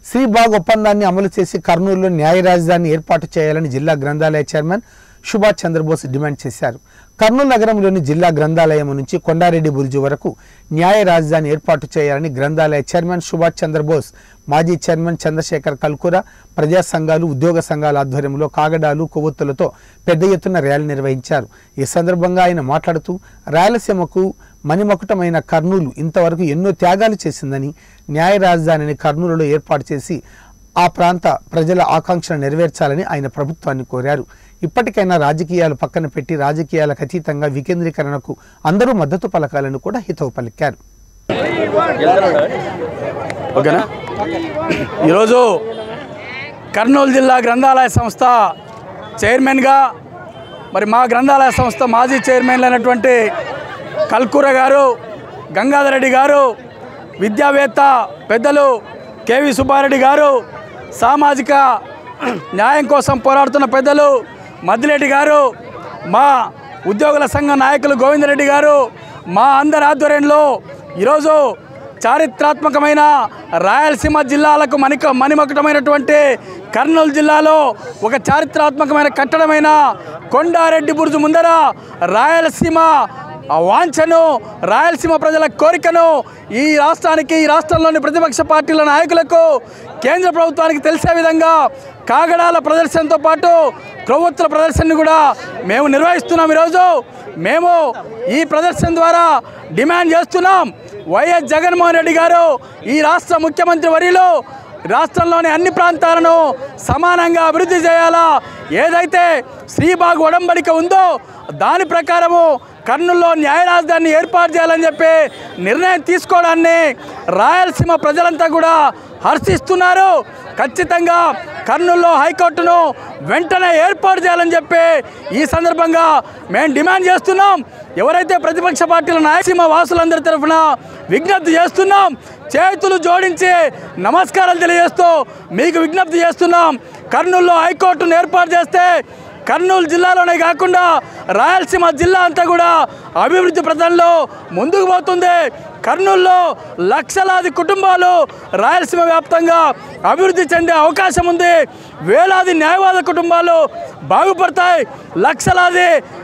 శ్రీబాగ్ ఒప్పందాన్ని అమలు చేసి కర్నూలులో న్యాయ రాజధాని ఏర్పాటు చేయాలని జిల్లా గ్రంథాలయ చైర్మన్ సుభాష్ చంద్రబోస్ డిమాండ్ చేశారు కర్నూలు నగరంలోని జిల్లా గ్రంథాలయం నుంచి కొండారెడ్డి బుర్జు వరకు న్యాయ రాజధాని ఏర్పాటు చేయాలని గ్రంథాలయ చైర్మన్ సుభాష్ చంద్రబోస్ మాజీ చైర్మన్ చంద్రశేఖర్ కల్కుర ప్రజా సంఘాలు ఉద్యోగ సంఘాల ఆధ్వర్యంలో కాగడాలు కొవ్వొత్తులతో పెద్ద ఎత్తున ర్యాలీ నిర్వహించారు ఈ సందర్భంగా ఆయన మాట్లాడుతూ రాయలసీమకు మణిమకుటమైన కర్నూలు ఇంతవరకు ఎన్నో త్యాగాలు చేసిందని న్యాయ రాజధానిని కర్నూలులో ఏర్పాటు చేసి ఆ ప్రాంత ప్రజల ఆకాంక్షలు నెరవేర్చాలని ఆయన ప్రభుత్వాన్ని కోరారు ఇప్పటికైనా రాజకీయాలు పక్కన పెట్టి రాజకీయాలకు అతీతంగా వికేంద్రీకరణకు అందరూ మద్దతు పలకాలని కూడా హితవు పలికారు ఓకేనా ఈరోజు కర్నూలు జిల్లా గ్రంథాలయ సంస్థ చైర్మన్గా మరి మా గ్రంథాలయ సంస్థ మాజీ చైర్మన్లు అయినటువంటి కల్కూర గారు గంగాధర్ రెడ్డి గారు విద్యావేత్త పెద్దలు కేవి సుబ్బారెడ్డి గారు సామాజిక న్యాయం కోసం పోరాడుతున్న పెద్దలు మద్దిరెడ్డి గారు మా ఉద్యోగుల సంఘ నాయకులు గోవిందరెడ్డి గారు మా అందరి ఆధ్వర్యంలో ఈరోజు చారిత్రాత్మకమైన రాయలసీమ జిల్లాలకు మణిక మణిమకుటమైనటువంటి కర్నూలు జిల్లాలో ఒక చారిత్రాత్మకమైన కట్టడమైన కొండారెడ్డి బురుజు ముందర రాయలసీమ ఆ వాంఛను రాయలసీమ ప్రజల కోరికను ఈ రాష్ట్రానికి ఈ రాష్ట్రంలోని ప్రతిపక్ష పార్టీల నాయకులకు కేంద్ర ప్రభుత్వానికి తెలిసే విధంగా కాగడాల ప్రదర్శనతో పాటు క్రొవ్వొత్తుల ప్రదర్శనను కూడా మేము నిర్వహిస్తున్నాం ఈరోజు మేము ఈ ప్రదర్శన ద్వారా డిమాండ్ చేస్తున్నాం వైఎస్ జగన్మోహన్ రెడ్డి గారు ఈ రాష్ట్ర ముఖ్యమంత్రి వర్యులు రాష్ట్రంలోని అన్ని ప్రాంతాలను సమానంగా అభివృద్ధి చేయాలా ఏదైతే శ్రీబాగ్ ఒడంబడిక ఉందో దాని ప్రకారము కర్నూలులో న్యాయ రాజధానిని ఏర్పాటు చేయాలని చెప్పి నిర్ణయం తీసుకోవడాన్ని రాయలసీమ ప్రజలంతా కూడా హర్షిస్తున్నారు ఖచ్చితంగా కర్నూలులో హైకోర్టును వెంటనే ఏర్పాటు చేయాలని చెప్పి ఈ సందర్భంగా మేము డిమాండ్ చేస్తున్నాం ఎవరైతే ప్రతిపక్ష పార్టీల నాయసీమ వాసులందరి తరఫున విజ్ఞప్తి చేస్తున్నాం చేతులు జోడించి నమస్కారాలు తెలియజేస్తూ మీకు విజ్ఞప్తి చేస్తున్నాం కర్నూలులో హైకోర్టును ఏర్పాటు చేస్తే కర్నూలు జిల్లాలోనే కాకుండా రాయలసీమ జిల్లా అంతా కూడా అభివృద్ధి ప్రదంలో ముందుకు పోతుంది కర్నూలులో లక్షలాది కుటుంబాలు రాయలసీమ వ్యాప్తంగా అభివృద్ధి చెందే అవకాశం ఉంది వేలాది న్యాయవాద కుటుంబాలు బాగుపడతాయి లక్షలాది